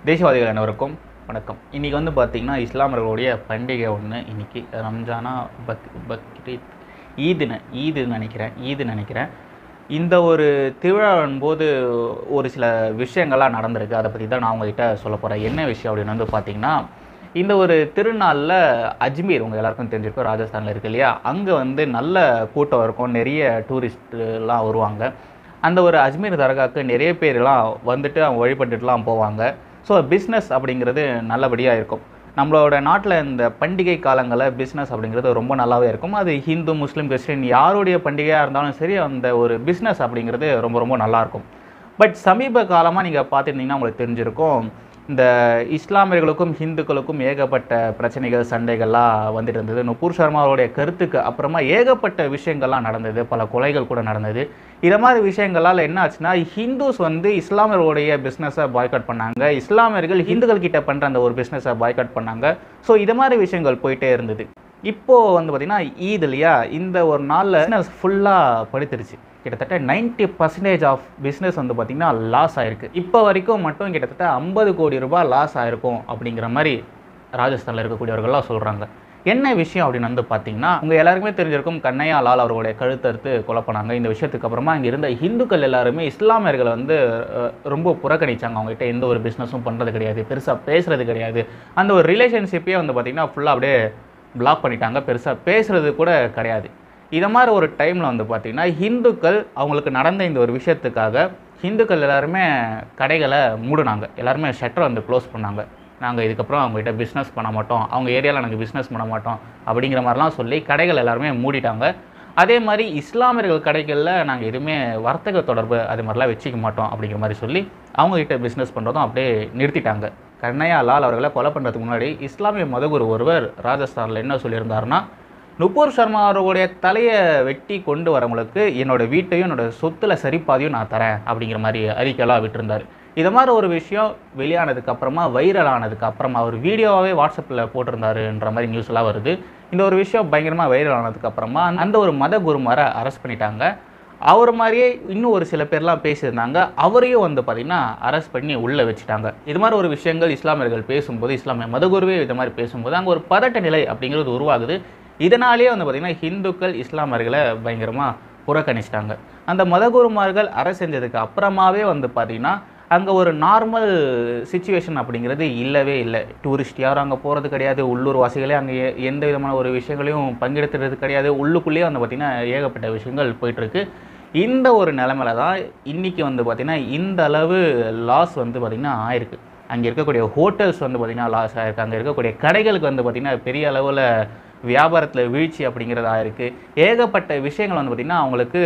தேசியவாதிகள் அனைவருக்கும் வணக்கம் இன்றைக்கி வந்து பார்த்திங்கன்னா இஸ்லாமியர்களுடைய பண்டிகை ஒன்று இன்றைக்கி ரம்ஜானா பக் பக்ரீத் ஈதுன்னு ஈதுன்னு நினைக்கிறேன் ஈதுன்னு நினைக்கிறேன் இந்த ஒரு திருவிழாவின் போது ஒரு சில விஷயங்கள்லாம் நடந்திருக்கு அதை பற்றி தான் நான் உங்ககிட்ட சொல்ல போகிறேன் என்ன விஷயம் அப்படின்னு வந்து பார்த்திங்கன்னா இந்த ஒரு திருநாளில் அஜ்மீர் உங்கள் எல்லாருக்கும் தெரிஞ்சிருக்கும் ராஜஸ்தானில் இருக்கு இல்லையா அங்கே வந்து நல்ல கூட்டம் இருக்கும் நிறைய டூரிஸ்ட்டுலாம் வருவாங்க அந்த ஒரு அஜ்மீர் தர்காவுக்கு நிறைய பேர்லாம் வந்துட்டு அவங்க வழிபட்டுட்டுலாம் போவாங்க ஸோ பிஸ்னஸ் அப்படிங்கிறது நல்லபடியாக இருக்கும் நம்மளோட நாட்டில் இந்த பண்டிகை காலங்களில் பிஸ்னஸ் அப்படிங்கிறது ரொம்ப நல்லாவே இருக்கும் அது ஹிந்து முஸ்லீம் கிறிஸ்டின் யாருடைய பண்டிகையாக இருந்தாலும் சரி அந்த ஒரு பிஸ்னஸ் அப்படிங்கிறது ரொம்ப ரொம்ப நல்லாயிருக்கும் பட் சமீப காலமாக நீங்கள் பார்த்துருந்தீங்கன்னா உங்களுக்கு தெரிஞ்சிருக்கும் இந்த இஸ்லாமியர்களுக்கும் ஹிந்துக்களுக்கும் ஏகப்பட்ட பிரச்சனைகள் சண்டைகள்லாம் வந்துட்டு இருந்தது நுப்பூர் சர்மாவுடைய கருத்துக்கு அப்புறமா ஏகப்பட்ட விஷயங்கள்லாம் நடந்தது பல கொலைகள் கூட நடந்தது இதை மாதிரி விஷயங்களால் என்ன ஆச்சுன்னா ஹிந்துஸ் வந்து இஸ்லாமியர்களுடைய பிஸ்னஸை பாய்காட் பண்ணாங்க இஸ்லாமியர்கள் ஹிந்துக்கள் கிட்ட பண்ணுற அந்த ஒரு பிஸ்னஸை பாய்காட் பண்ணாங்க ஸோ இது மாதிரி விஷயங்கள் போயிட்டே இருந்தது இப்போது வந்து பார்த்திங்கன்னா ஈத் இல்லையா இந்த ஒரு நாளில் பிஸ்னஸ் ஃபுல்லாக படுத்துருச்சு கிட்டத்தட்ட நைன்ட்டி பர்சன்டேஜ் ஆஃப் பிஸ்னஸ் வந்து பார்த்திங்கன்னா லாஸ் ஆயிருக்கு இப்போ வரைக்கும் மட்டும் கிட்டத்தட்ட ஐம்பது கோடி ரூபாய் லாஸ் ஆயிருக்கும் அப்படிங்கிற மாதிரி ராஜஸ்தானில் இருக்கக்கூடியவர்கள்லாம் சொல்கிறாங்க என்ன விஷயம் அப்படின்னு வந்து பார்த்தீங்கன்னா உங்கள் எல்லாருக்குமே தெரிஞ்சிருக்கும் கண்ணையா லால் அவர்களுடைய கழுத்தறுத்து கொலை பண்ணாங்க இந்த விஷயத்துக்கு அப்புறமா இங்கே இருந்த இந்துக்கள் எல்லாருமே இஸ்லாமியர்களை வந்து அஹ், ரொம்ப புறக்கணிச்சாங்க அவங்ககிட்ட எந்த ஒரு பிஸ்னஸும் பண்ணுறது கிடையாது பெருசாக பேசுறது கிடையாது அந்த ஒரு ரிலேஷன்ஷிப்பே வந்து பார்த்திங்கன்னா ஃபுல்லாக அப்படியே பிளாக் பண்ணிட்டாங்க பெருசாக பேசுறது கூட கிடையாது இதை மாதிரி ஒரு டைமில் வந்து பார்த்திங்கன்னா ஹிந்துக்கள் அவங்களுக்கு நடந்த இந்த ஒரு விஷயத்துக்காக ஹிந்துக்கள் எல்லாருமே கடைகளை மூடினாங்க எல்லாருமே ஷட்டரை வந்து க்ளோஸ் பண்ணாங்க நாங்கள் இதுக்கப்புறம் அவங்ககிட்ட பிஸ்னஸ் பண்ண மாட்டோம் அவங்க ஏரியாவில் நாங்கள் பிஸ்னஸ் பண்ண மாட்டோம் அப்படிங்கிற மாதிரிலாம் சொல்லி கடைகள் எல்லாருமே மூடிட்டாங்க அதே மாதிரி இஸ்லாமியர்கள் கடைகளில் நாங்கள் எதுவுமே வர்த்தக தொடர்பு அது மாதிரிலாம் வச்சுக்க மாட்டோம் அப்படிங்கிற மாதிரி சொல்லி அவங்ககிட்ட பிஸ்னஸ் பண்ணுறதும் அப்படியே நிறுத்திட்டாங்க கண்ணையா லால் அவர்களை கொலை பண்ணுறதுக்கு முன்னாடி இஸ்லாமிய மதகுரு ஒருவர் ராஜஸ்தானில் என்ன சொல்லியிருந்தாருன்னா நுப்பூர் சர்மா அவர்களுடைய தலையை வெட்டி கொண்டு வரவங்களுக்கு என்னோட வீட்டையும் என்னோட சொத்துல சரிப்பாதையும் நான் தரேன் அப்படிங்கிற மாதிரி அறிக்கையெல்லாம் விட்டிருந்தார் இது மாதிரி ஒரு விஷயம் வெளியானதுக்கு அப்புறமா வைரல் ஆனதுக்கு அப்புறமா ஒரு வீடியோவாகவே வாட்ஸ்அப்பில் போட்டிருந்தாருன்ற மாதிரி நியூஸ் எல்லாம் வருது இந்த ஒரு விஷயம் பயங்கரமாக வைரல் ஆனதுக்கு அப்புறமா அந்த ஒரு மத குருமாரை அரெஸ்ட் பண்ணிட்டாங்க அவர் மாதிரியே இன்னும் ஒரு சில பேர்லாம் பேசியிருந்தாங்க அவரையும் வந்து பார்த்திங்கன்னா அரெஸ்ட் பண்ணி உள்ளே வச்சுட்டாங்க இது மாதிரி ஒரு விஷயங்கள் இஸ்லாமியர்கள் பேசும்போது இஸ்லாமிய மதகுருவே இது மாதிரி பேசும்போது அங்கே ஒரு பதட்ட நிலை அப்படிங்கிறது உருவாகுது இதனாலேயே வந்து பார்த்திங்கன்னா ஹிந்துக்கள் இஸ்லாமியர்களை பயங்கரமாக புறக்கணிச்சிட்டாங்க அந்த மதகுருமார்கள் அரசு செஞ்சதுக்கு அப்புறமாவே வந்து பார்த்திங்கன்னா அங்கே ஒரு நார்மல் சுச்சுவேஷன் அப்படிங்கிறது இல்லவே இல்லை டூரிஸ்ட் யாரும் அங்கே போகிறது கிடையாது உள்ளூர் வாசிகளே அங்கே எ- எந்த விதமான ஒரு விஷயங்களையும் பங்கெடுத்துறது கிடையாது உள்ளுக்குள்ளேயே வந்து பார்த்திங்கன்னா ஏகப்பட்ட விஷயங்கள் போயிட்டுருக்கு இந்த ஒரு நிலமையில தான் இன்றைக்கி வந்து பார்த்திங்கன்னா இந்த அளவு லாஸ் வந்து பார்த்திங்கன்னா ஆயிருக்கு அங்கே இருக்கக்கூடிய ஹோட்டல்ஸ் வந்து பார்த்திங்கன்னா லாஸ் ஆயிருக்கு அங்கே இருக்கக்கூடிய கடைகளுக்கு வந்து பார்த்திங்கன்னா பெரிய அளவில் வியாபாரத்தில் வீழ்ச்சி அப்படிங்கிறது ஆயிருக்கு ஏகப்பட்ட விஷயங்கள் வந்து பார்த்திங்கன்னா அவங்களுக்கு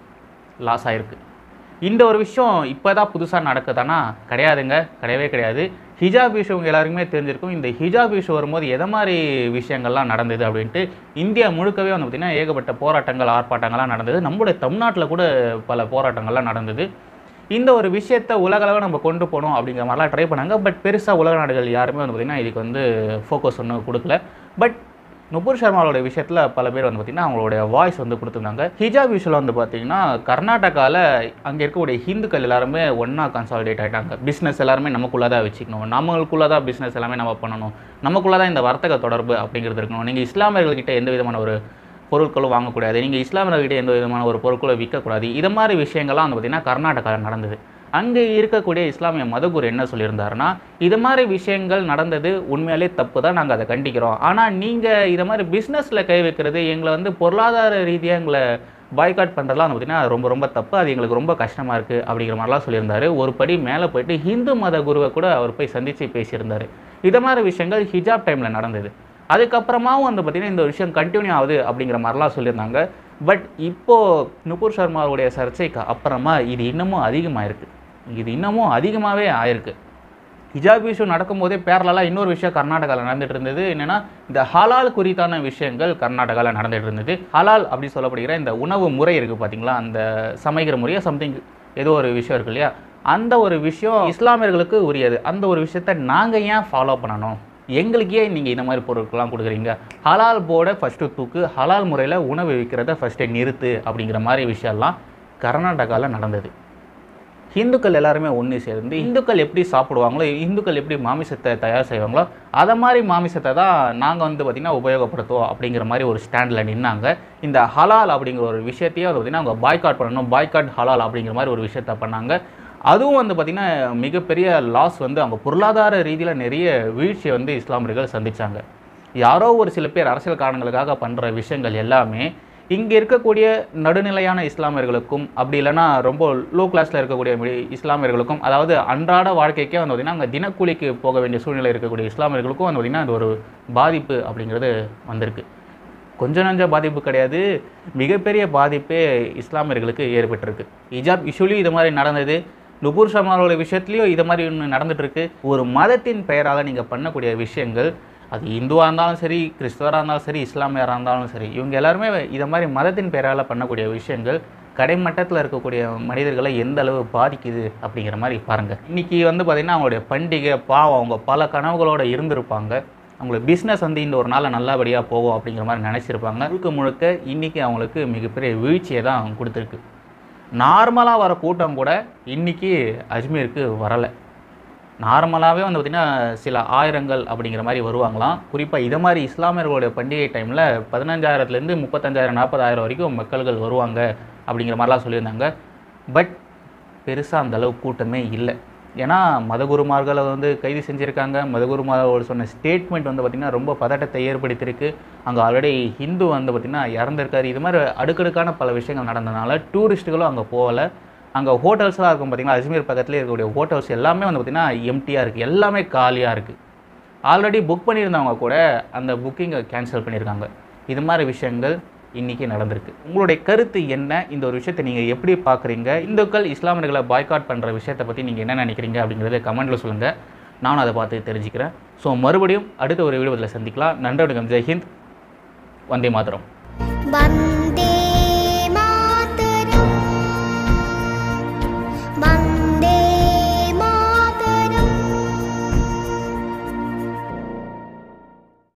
லாஸ் ஆயிருக்கு இந்த ஒரு விஷயம் இப்போ தான் புதுசாக நடக்குதானா கிடையாதுங்க கிடையவே கிடையாது ஹிஜாப் இஷ்யூ உங்க எல்லாருக்குமே தெரிஞ்சிருக்கும் இந்த ஹிஜாப் இஷ்யூ வரும்போது எதை மாதிரி விஷயங்கள்லாம் நடந்தது அப்படின்ட்டு இந்தியா முழுக்கவே வந்து பார்த்திங்கன்னா ஏகப்பட்ட போராட்டங்கள் ஆர்ப்பாட்டங்கள்லாம் நடந்தது நம்மளுடைய தமிழ்நாட்டில் கூட பல போராட்டங்கள்லாம் நடந்தது இந்த ஒரு விஷயத்தை உலகளவில் நம்ம கொண்டு போகணும் அப்படிங்கிற மாதிரிலாம் ட்ரை பண்ணாங்க பட் பெருசாக உலக நாடுகள் யாருமே வந்து பார்த்திங்கன்னா இதுக்கு வந்து ஃபோக்கஸ் ஒன்றும் கொடுக்கல பட் நுபுர் சர்மாவோட விஷயத்தில் பல பேர் வந்து பார்த்திங்கன்னா அவங்களுடைய வாய்ஸ் வந்து கொடுத்துருந்தாங்க ஹிஜாப் விஷயம் வந்து பார்த்திங்கன்னா கர்நாடகாவில் அங்கே இருக்கக்கூடிய ஹிந்துக்கள் எல்லாருமே ஒன்றா கன்சாலிடேட் ஆகிட்டாங்க பிஸ்னஸ் எல்லாருமே நமக்குள்ளே தான் வச்சுக்கணும் நம்மளுக்குள்ளே தான் பிஸ்னஸ் எல்லாமே நம்ம பண்ணணும் நமக்குள்ளே தான் இந்த வர்த்தக தொடர்பு அப்படிங்கிறது இருக்கணும் நீங்கள் இஸ்லாமியர்கள்கிட்ட எந்த விதமான ஒரு பொருட்களும் வாங்கக்கூடாது நீங்கள் இஸ்லாமியர்கிட்ட எந்த விதமான ஒரு பொருட்களும் விற்கக்கூடாது இது மாதிரி விஷயங்கள்லாம் வந்து பார்த்திங்கன்னா கர்நாடகாவில் நடந்தது அங்கே இருக்கக்கூடிய இஸ்லாமிய மதகுரு என்ன சொல்லியிருந்தாருன்னா இது மாதிரி விஷயங்கள் நடந்தது உண்மையாலே தப்பு தான் நாங்கள் அதை கண்டிக்கிறோம் ஆனால் நீங்கள் இது மாதிரி பிஸ்னஸில் கை வைக்கிறது எங்களை வந்து பொருளாதார ரீதியாக எங்களை பாய்காட் பண்ணுறதுலாம் வந்து பார்த்திங்கன்னா ரொம்ப ரொம்ப தப்பு அது எங்களுக்கு ரொம்ப கஷ்டமாக இருக்குது அப்படிங்கிற மாதிரிலாம் சொல்லியிருந்தாரு ஒரு படி மேலே போயிட்டு ஹிந்து மத குருவை கூட அவர் போய் சந்தித்து பேசியிருந்தார் இது மாதிரி விஷயங்கள் ஹிஜாப் டைமில் நடந்தது அதுக்கப்புறமாவும் வந்து பார்த்திங்கன்னா இந்த விஷயம் கண்டினியூ ஆகுது அப்படிங்கிற மாதிரிலாம் சொல்லியிருந்தாங்க பட் இப்போது நுபுர் சர்மாவுடைய சர்ச்சைக்கு அப்புறமா இது இன்னமும் அதிகமாக இருக்குது இது இன்னமும் அதிகமாகவே ஆயிருக்கு ஹிஜாப் இஷ்யூ நடக்கும்போதே பேரலாக இன்னொரு விஷயம் கர்நாடகாவில் நடந்துட்டு இருந்தது என்னென்னா இந்த ஹலால் குறித்தான விஷயங்கள் கர்நாடகாவில் நடந்துட்டு இருந்தது ஹலால் அப்படி சொல்லப்படுகிற இந்த உணவு முறை இருக்குது பார்த்தீங்களா அந்த சமைக்கிற முறையாக சம்திங் ஏதோ ஒரு விஷயம் இருக்கு இல்லையா அந்த ஒரு விஷயம் இஸ்லாமியர்களுக்கு உரியது அந்த ஒரு விஷயத்தை நாங்கள் ஏன் ஃபாலோ பண்ணணும் எங்களுக்கு ஏன் நீங்கள் இந்த மாதிரி பொருட்கள்லாம் கொடுக்குறீங்க ஹலால் போர்டை ஃபஸ்ட்டு தூக்கு ஹலால் முறையில் உணவு விற்கிறத ஃபஸ்ட்டு நிறுத்து அப்படிங்கிற மாதிரி விஷயம்லாம் கர்நாடகாவில் நடந்தது இந்துக்கள் எல்லாருமே ஒன்று சேர்ந்து இந்துக்கள் எப்படி சாப்பிடுவாங்களோ இந்துக்கள் எப்படி மாமிசத்தை தயார் செய்வாங்களோ அதை மாதிரி மாமிசத்தை தான் நாங்கள் வந்து பார்த்திங்கன்னா உபயோகப்படுத்துவோம் அப்படிங்கிற மாதிரி ஒரு ஸ்டாண்டில் நின்னாங்க இந்த ஹலால் அப்படிங்கிற ஒரு விஷயத்தையே வந்து பார்த்திங்கன்னா அவங்க பாய்காட் பண்ணணும் பாய்காட் ஹலால் அப்படிங்கிற மாதிரி ஒரு விஷயத்த பண்ணாங்க அதுவும் வந்து பார்த்திங்கன்னா மிகப்பெரிய லாஸ் வந்து அவங்க பொருளாதார ரீதியில் நிறைய வீழ்ச்சியை வந்து இஸ்லாமியர்கள் சந்திச்சாங்க யாரோ ஒரு சில பேர் அரசியல் காரணங்களுக்காக பண்ணுற விஷயங்கள் எல்லாமே இங்கே இருக்கக்கூடிய நடுநிலையான இஸ்லாமியர்களுக்கும் அப்படி இல்லைன்னா ரொம்ப லோ கிளாஸில் இருக்கக்கூடிய மி- இஸ்லாமியர்களுக்கும் அதாவது அன்றாட வாழ்க்கைக்கே வந்து பார்த்திங்கன்னா அங்கே தினக்கூலிக்கு போக வேண்டிய சூழ்நிலை இருக்கக்கூடிய இஸ்லாமியர்களுக்கும் வந்து பார்த்திங்கன்னா அது ஒரு பாதிப்பு அப்படிங்கிறது வந்திருக்கு கொஞ்ச நஞ்ச பாதிப்பு கிடையாது மிகப்பெரிய பாதிப்பே இஸ்லாமியர்களுக்கு ஏற்பட்டிருக்கு ஹிஜாப் இஷ்யூலையும் இது மாதிரி நடந்தது நுபூர் ஷமாரோட விஷயத்துலையும் இது மாதிரி ஒன்று நடந்துட்டு இருக்கு ஒரு மதத்தின் பெயரால் நீங்கள் பண்ணக்கூடிய விஷயங்கள் அது இந்துவாக இருந்தாலும் சரி கிறிஸ்தவராக இருந்தாலும் சரி இஸ்லாமியராக இருந்தாலும் சரி இவங்க எல்லாருமே இதை மாதிரி மதத்தின் பெயரால் பண்ணக்கூடிய விஷயங்கள் கடைமட்டத்தில் இருக்கக்கூடிய மனிதர்களை எந்த அளவு பாதிக்குது அப்படிங்கிற மாதிரி பாருங்கள் இன்னைக்கு வந்து பார்த்திங்கன்னா அவங்களுடைய பண்டிகை பாவம் அவங்க பல கனவுகளோடு இருந்திருப்பாங்க அவங்களுக்கு பிஸ்னஸ் வந்து இந்த ஒரு நாளில் நல்லபடியாக போகும் அப்படிங்கிற மாதிரி நினச்சிருப்பாங்க முழுக்க முழுக்க இன்றைக்கி அவங்களுக்கு மிகப்பெரிய வீழ்ச்சியை தான் கொடுத்துருக்கு நார்மலாக வர கூட்டம் கூட இன்றைக்கி அஜ்மீருக்கு வரலை நார்மலாகவே வந்து பார்த்திங்கன்னா சில ஆயிரங்கள் அப்படிங்கிற மாதிரி வருவாங்களாம் குறிப்பாக இதை மாதிரி இஸ்லாமியர்களுடைய பண்டிகை டைமில் பதினஞ்சாயிரத்துலேருந்து முப்பத்தஞ்சாயிரம் நாற்பதாயிரம் வரைக்கும் மக்கள்கள் வருவாங்க அப்படிங்கிற மாதிரிலாம் சொல்லியிருந்தாங்க பட் பெருசாக அந்த அளவு கூட்டமே இல்லை ஏன்னா மதகுருமார்களை வந்து கைது செஞ்சுருக்காங்க மதகுருமார்கள் சொன்ன ஸ்டேட்மெண்ட் வந்து பார்த்திங்கன்னா ரொம்ப பதட்டத்தை ஏற்படுத்தியிருக்கு அங்கே ஆல்ரெடி ஹிந்து வந்து பார்த்திங்கன்னா இறந்துருக்காரு இது மாதிரி அடுக்கடுக்கான பல விஷயங்கள் நடந்ததுனால டூரிஸ்ட்டுகளும் அங்கே போகலை அங்கே ஹோட்டல்ஸ்லாம் இருக்கும் பார்த்திங்கன்னா அஜ்மீர் பக்கத்துலேயே இருக்கக்கூடிய ஹோட்டல்ஸ் எல்லாமே வந்து பார்த்திங்கன்னா எம்டியாக இருக்குது எல்லாமே காலியாக இருக்குது ஆல்ரெடி புக் பண்ணியிருந்தவங்க கூட அந்த புக்கிங்கை கேன்சல் பண்ணியிருக்காங்க இது மாதிரி விஷயங்கள் இன்றைக்கி நடந்திருக்கு உங்களுடைய கருத்து என்ன இந்த ஒரு விஷயத்தை நீங்கள் எப்படி பார்க்குறீங்க இந்துக்கள் இஸ்லாமியர்களை பாய்காட் பண்ணுற விஷயத்தை பற்றி நீங்கள் என்ன நினைக்கிறீங்க அப்படிங்கிறத கமெண்ட்டில் சொல்லுங்கள் நானும் அதை பார்த்து தெரிஞ்சுக்கிறேன் ஸோ மறுபடியும் அடுத்த ஒரு வீடியோவில் சந்திக்கலாம் நன்றி வணக்கம் ஜெய்ஹிந்த் வந்தே மாதரம் வண்ண